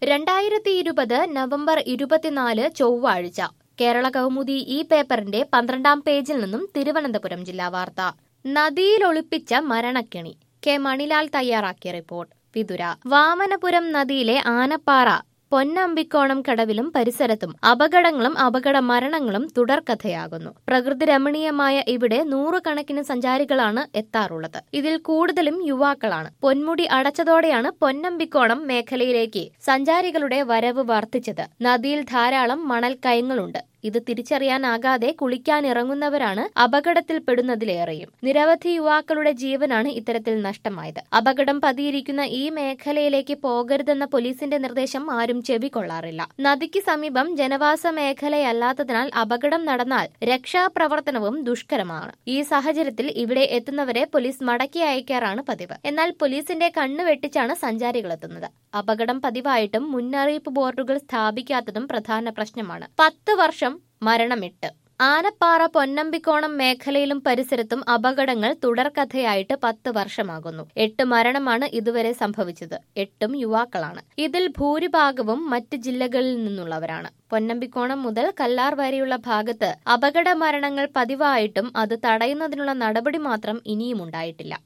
രണ്ടായിരത്തി ഇരുപത് നവംബർ ഇരുപത്തിനാല് ചൊവ്വാഴ്ച കേരള കൗമുദി ഈ പേപ്പറിന്റെ പന്ത്രണ്ടാം പേജിൽ നിന്നും തിരുവനന്തപുരം ജില്ലാ വാർത്ത നദിയിൽ ഒളിപ്പിച്ച മരണക്കെണി കെ മണിലാൽ തയ്യാറാക്കിയ റിപ്പോർട്ട് വിതുര വാമനപുരം നദിയിലെ ആനപ്പാറ പൊന്നമ്പിക്കോണം കടവിലും പരിസരത്തും അപകടങ്ങളും അപകട മരണങ്ങളും തുടർക്കഥയാകുന്നു പ്രകൃതി രമണീയമായ ഇവിടെ നൂറുകണക്കിന് സഞ്ചാരികളാണ് എത്താറുള്ളത് ഇതിൽ കൂടുതലും യുവാക്കളാണ് പൊന്മുടി അടച്ചതോടെയാണ് പൊന്നമ്പിക്കോണം മേഖലയിലേക്ക് സഞ്ചാരികളുടെ വരവ് വർദ്ധിച്ചത് നദിയിൽ ധാരാളം മണൽ കയങ്ങളുണ്ട് ഇത് തിരിച്ചറിയാനാകാതെ കുളിക്കാനിറങ്ങുന്നവരാണ് അപകടത്തിൽപ്പെടുന്നതിലേറെയും നിരവധി യുവാക്കളുടെ ജീവനാണ് ഇത്തരത്തിൽ നഷ്ടമായത് അപകടം പതിയിരിക്കുന്ന ഈ മേഖലയിലേക്ക് പോകരുതെന്ന പോലീസിന്റെ നിർദ്ദേശം ആരും ചെവികൊള്ളാറില്ല നദിക്ക് സമീപം ജനവാസ മേഖലയല്ലാത്തതിനാൽ അപകടം നടന്നാൽ രക്ഷാപ്രവർത്തനവും ദുഷ്കരമാണ് ഈ സാഹചര്യത്തിൽ ഇവിടെ എത്തുന്നവരെ പോലീസ് മടക്കി അയക്കാറാണ് പതിവ് എന്നാൽ പോലീസിന്റെ കണ്ണു വെട്ടിച്ചാണ് സഞ്ചാരികൾ എത്തുന്നത് അപകടം പതിവായിട്ടും മുന്നറിയിപ്പ് ബോർഡുകൾ സ്ഥാപിക്കാത്തതും പ്രധാന പ്രശ്നമാണ് പത്ത് വർഷം മരണമെട്ട് ആനപ്പാറ പൊന്നമ്പിക്കോണം മേഖലയിലും പരിസരത്തും അപകടങ്ങൾ തുടർക്കഥയായിട്ട് പത്ത് വർഷമാകുന്നു എട്ട് മരണമാണ് ഇതുവരെ സംഭവിച്ചത് എട്ടും യുവാക്കളാണ് ഇതിൽ ഭൂരിഭാഗവും മറ്റ് ജില്ലകളിൽ നിന്നുള്ളവരാണ് പൊന്നമ്പിക്കോണം മുതൽ കല്ലാർ വരെയുള്ള ഭാഗത്ത് അപകട മരണങ്ങൾ പതിവായിട്ടും അത് തടയുന്നതിനുള്ള നടപടി മാത്രം ഇനിയും ഉണ്ടായിട്ടില്ല